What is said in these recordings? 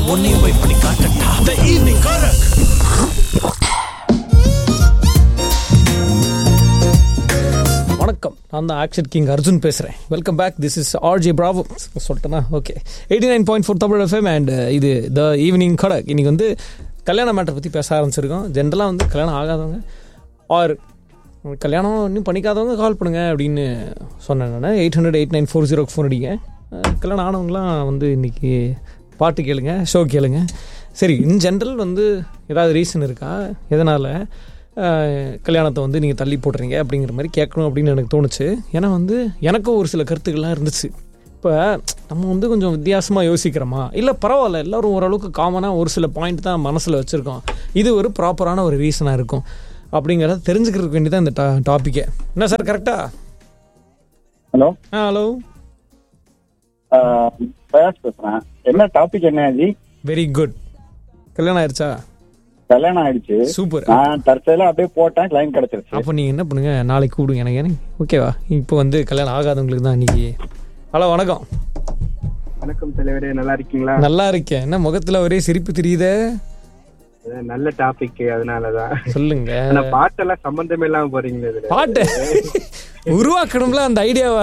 உன்னையும் போய் பண்ணி காட்டட்டா த ஈவினிங் கரக் வணக்கம் நான் தான் ஆக்ஷன் கிங் அர்ஜுன் பேசுகிறேன் welcome back this is RJ Bravo சொல்லிட்டேனா okay eighty nine point four Tamil FM and இது த ஈவினிங் கடக் இன்னைக்கு வந்து கல்யாண மேட்டர் பற்றி பேச ஆரம்பிச்சிருக்கோம் ஜென்ரலாக வந்து கல்யாணம் ஆகாதவங்க ஆர் கல்யாணம் இன்னும் பண்ணிக்காதவங்க கால் பண்ணுங்க அப்படின்னு சொன்னேன் நான் eight hundred eight nine four ஜீரோக்கு ஃபோன் அடிங்க அஹ் கல்யாணம் ஆனவங்களாம் வந்து இன்னைக்கு பாட்டு கேளுங்க ஷோ கேளுங்க சரி இன் ஜென்ரல் வந்து ஏதாவது ரீசன் இருக்கா எதனால் கல்யாணத்தை வந்து நீங்கள் தள்ளி போடுறீங்க அப்படிங்கிற மாதிரி கேட்கணும் அப்படின்னு எனக்கு தோணுச்சு ஏன்னா வந்து எனக்கும் ஒரு சில கருத்துக்கள்லாம் இருந்துச்சு இப்போ நம்ம வந்து கொஞ்சம் வித்தியாசமாக யோசிக்கிறோமா இல்லை பரவாயில்ல எல்லாரும் ஓரளவுக்கு காமனாக ஒரு சில பாயிண்ட் தான் மனசில் வச்சுருக்கோம் இது ஒரு ப்ராப்பரான ஒரு ரீசனாக இருக்கும் அப்படிங்கிறத தெரிஞ்சுக்கிறதுக்கு வேண்டி தான் இந்த டா டாப்பிக்கே என்ன சார் கரெக்டா ஹலோ ஆ ஹலோ பிரயாஸ் பேசுறேன் என்ன டாபிக் என்ன ஜி வெரி குட் கல்யாணம் ஆயிடுச்சா கல்யாணம் ஆயிடுச்சு சூப்பர் நான் தற்செயலா அப்படியே போட்டேன் கிளைம் கிடைச்சிருச்சு அப்போ நீங்கள் என்ன பண்ணுங்க நாளைக்கு கூப்பிடுங்க எனக்கு எனக்கு ஓகேவா இப்போ வந்து கல்யாணம் ஆகாதவங்களுக்கு தான் இன்னைக்கு ஹலோ வணக்கம் வணக்கம் தலைவரே நல்லா இருக்கீங்களா நல்லா இருக்கேன் என்ன முகத்துல ஒரே சிரிப்பு தெரியுதே அஹ் நல்ல டாபிக் அதனாலதான் சொல்லுங்க ஆனா பாட்டெல்லாம் சம்பந்தமே இல்லாம போறீங்களே இதுல பாட்டு உருவாக்கணும்ல அந்த ஐடியாவா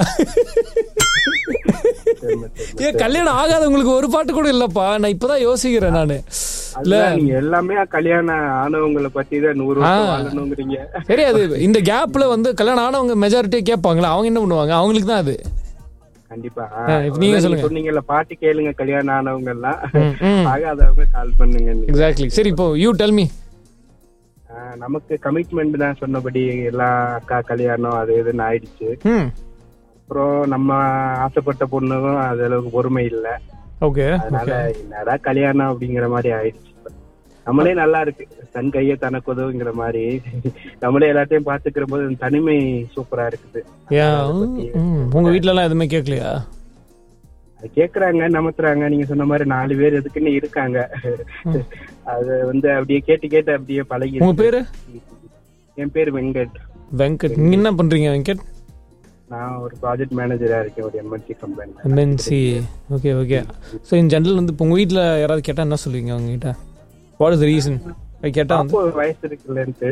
ஏன் கல்யாணம் ஆகாதவங்களுக்கு ஒரு பாட்டு கூட இல்லப்பா நான் இப்பதான் யோசிக்கிறேன் நானு இல்ல அதுதான் நீங்க எல்லாமே கல்யாணம் ஆனவங்களை பத்தி தான் நூறு வருஷம் ஆ. வாழணுங்கிறீங்க சரி அது இந்த கேப்ல வந்து கல்யாணம் ஆனவங்க மெஜாரிட்டியே கேட்பாங்களா அவங்க என்ன பண்ணுவாங்க அவங்களுக்கு தான் அது கண்டிப்பா ஆ, இப்ப நீங்க சொல்லுங்க. சொன்னீங்கல்ல பாட்டு கேளுங்க கல்யாணம் ஆனவங்க எல்லாம் ம், ம். ஆகாதவங்க கால் பண்ணுங்க எக்ஸாக்ட்லி சரி இப்போ யூ டெல் மீ ஆஹ் நமக்கு கமிட்மெண்ட் தான் சொன்னபடி எல்லாம் அக்கா கல்யாணம் அது இதுன்னு ஆயிடுச்சு ம் அப்புறம் நம்ம ஆசைப்பட்ட பொண்ணுக்கும் அது அளவுக்கு பொறுமை இல்லை ஓகே அதனால என்னடா கல்யாணம் அப்படிங்கிற மாதிரி ஆயிடுச்சு இப்ப. நம்மளே நல்லா இருக்கு தன் கைய தனக்கு உதவுங்கிற மாதிரி நம்மளே எல்லாத்தையும் பாத்துக்கிற போது இந்த தனிமை சூப்பரா இருக்குது ஏன் உங்க வீட்ல எல்லாம் எதுவுமே கேட்கலையா அது கேக்குறாங்க நமத்துறாங்க நீங்க சொன்ன மாதிரி நாலு பேர் எதுக்குன்னு இருக்காங்க அது வந்து அப்படியே கேட்டு கேட்டு அப்படியே பழகி உங்க பேரு என் பேர் வெங்கட் வெங்கட் நீங்க என்ன பண்றீங்க வெங்கட் நான் ஒரு ப்ராஜெக்ட் மேனேஜரா இருக்கேன் ஒரு MNC company MNC okay okay so in general வந்து இப்போ உங்கள் வீட்டில் யாராவது கேட்டால் என்ன சொல்லுவீங்க அவங்ககிட்ட வாட் இஸ் ரீசன் அது கேட்டால் வந்து அப்போ வயசு இருக்குல்லன்ட்டு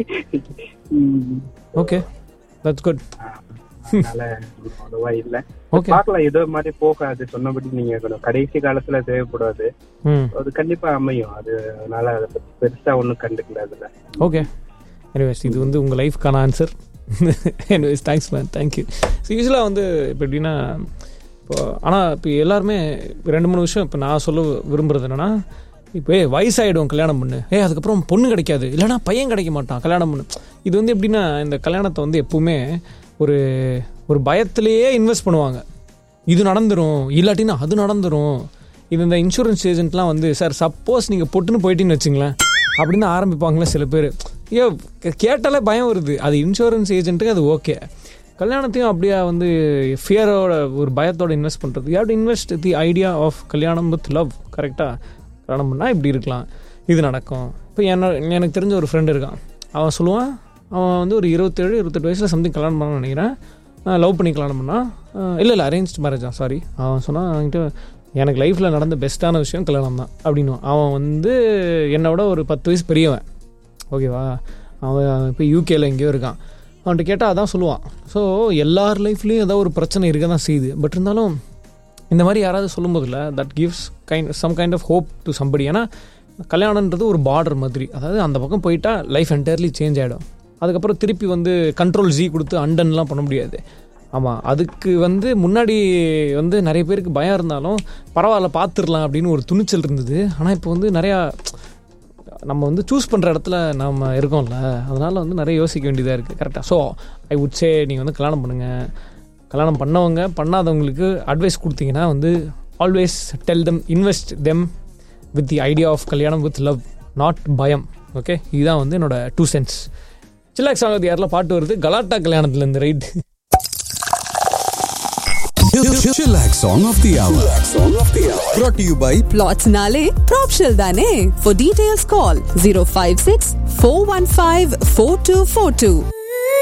உம், ஓகே தட்ஸ் குட் அதனால அவ்வளவா இல்ல ஓகே பார்க்கலாம் ஏதோ மாதிரி போகாது சொன்னபடி நீங்க கொஞ்சம் கடைசி காலத்துல தேவைப்படாது ம் அது கண்டிப்பா அமையும் அது அதனால அதை பத்தி பெருசா ஒண்ணும் கண்டுக்கல அதுல ஓகே எனிவேஸ் இது வந்து உங்கள் லைஃப்க்கான answer anyways thanks man thank you so யூஸ்வலாக வந்து இப்போ எப்படின்னா இப்போ ஆனால் இப்போ எல்லாருமே ரெண்டு மூணு விஷயம் இப்போ நான் சொல்ல விரும்புறது என்னன்னா இப்போ ஏய் வயசாயிடும் கல்யாணம் பண்ணு ஏ அதுக்கப்புறம் பொண்ணு கிடைக்காது இல்லைனா பையன் கிடைக்க மாட்டான் கல்யாணம் பண்ணு இது வந்து எப்படின்னா இந்த கல்யாணத்தை வந்து எப்பவுமே ஒரு ஒரு பயத்திலேயே இன்வெஸ்ட் பண்ணுவாங்க இது நடந்துரும் இல்லாட்டினா அது நடந்துரும் இது இந்த இன்சூரன்ஸ் ஏஜென்ட்லாம் வந்து சார் சப்போஸ் நீங்கள் பொட்டுன்னு போயிட்டீங்கன்னு வச்சுங்களேன் அப்படின்னு ஆரம்பிப்பாங்களே சில பேர் ஐயோ கே- கேட்டாலே பயம் வருது அது இன்சூரன்ஸ் ஏஜென்ட்டுக்கு அது ஓகே கல்யாணத்தையும் அப்படியே வந்து ஃபியரோட ஒரு பயத்தோட இன்வெஸ்ட் பண்ணுறது you to invest the idea of kalyanam with love கரெக்டாக கல்யாணம் பண்ணால் இப்படி இருக்கலாம் இது நடக்கும் இப்போ என்ன எனக்கு தெரிஞ்ச ஒரு ஃப்ரெண்டு இருக்கான் அவன் சொல்லுவான் அவன் வந்து ஒரு இருபத்தேழு இருபத்தெட்டு வயசில் சம்திங் கல்யாணம் பண்ணணும்னு நினைக்கிறேன் லவ் பண்ணி கல்யாணம் பண்ணால் இல்லை இல்லை அரேஞ்ச் மேரேஜ் தான் சாரி அவன் சொன்னான் அவன்கிட்ட எனக்கு லைஃப்பில் நடந்த பெஸ்ட்டான விஷயம் கல்யாணம் தான் அப்படின்னு அவன் வந்து என்னோட ஒரு பத்து வயசு பெரியவன் ஓகேவா அவன் இப்போ யூகேல எங்கேயோ இருக்கான் அவன்கிட்ட கேட்டால் அதான் சொல்லுவான் ஸோ எல்லார் லைஃப்லேயும் ஏதோ ஒரு பிரச்சனை இருக்க தான் செய்யுது பட் இருந்தாலும் இந்த மாதிரி யாராவது சொல்லும்போதில்ல that gives kind some kind of hope to somebody ஏன்னா கல்யாணன்றது ஒரு பார்டர் மாதிரி அதாவது அந்த பக்கம் போயிட்டா லைஃப் என்டையர்லி சேஞ்ச் ஆகிடும் அதுக்கப்புறம் திருப்பி வந்து கண்ட்ரோல் ஜி கொடுத்து அண்டன்லாம் பண்ண முடியாது ஆமாம் அதுக்கு வந்து முன்னாடி வந்து நிறைய பேருக்கு பயம் இருந்தாலும் பரவாயில்ல பார்த்துடலாம் அப்படின்னு ஒரு துணிச்சல் இருந்தது ஆனால் இப்போ வந்து நிறையா நம்ம வந்து சூஸ் பண்ணுற இடத்துல நம்ம இருக்கோம்ல அதனால் வந்து நிறைய யோசிக்க வேண்டியதாக இருக்குது கரெக்டாக ஸோ ஐ வுட் சே நீங்கள் வந்து கல்யாணம் பண்ணுங்கள் கல்யாணம் பண்ணவங்க பண்ணாதவங்களுக்கு அட்வைஸ் கொடுத்தீங்கன்னா வந்து always tell them invest them with the idea of kalyanam with love not bayam okay இதுதான் வந்து என்னோட டூ சென்ஸ் சில்லாக் சாங்கத் யாரில் பாட்டு வருது கலாட்டா கல்யாணத்துலேருந்து right Chillax Song of the Hour. Brought to you by Plots Nale, Propshell Dane. For details, call 056 415 4242.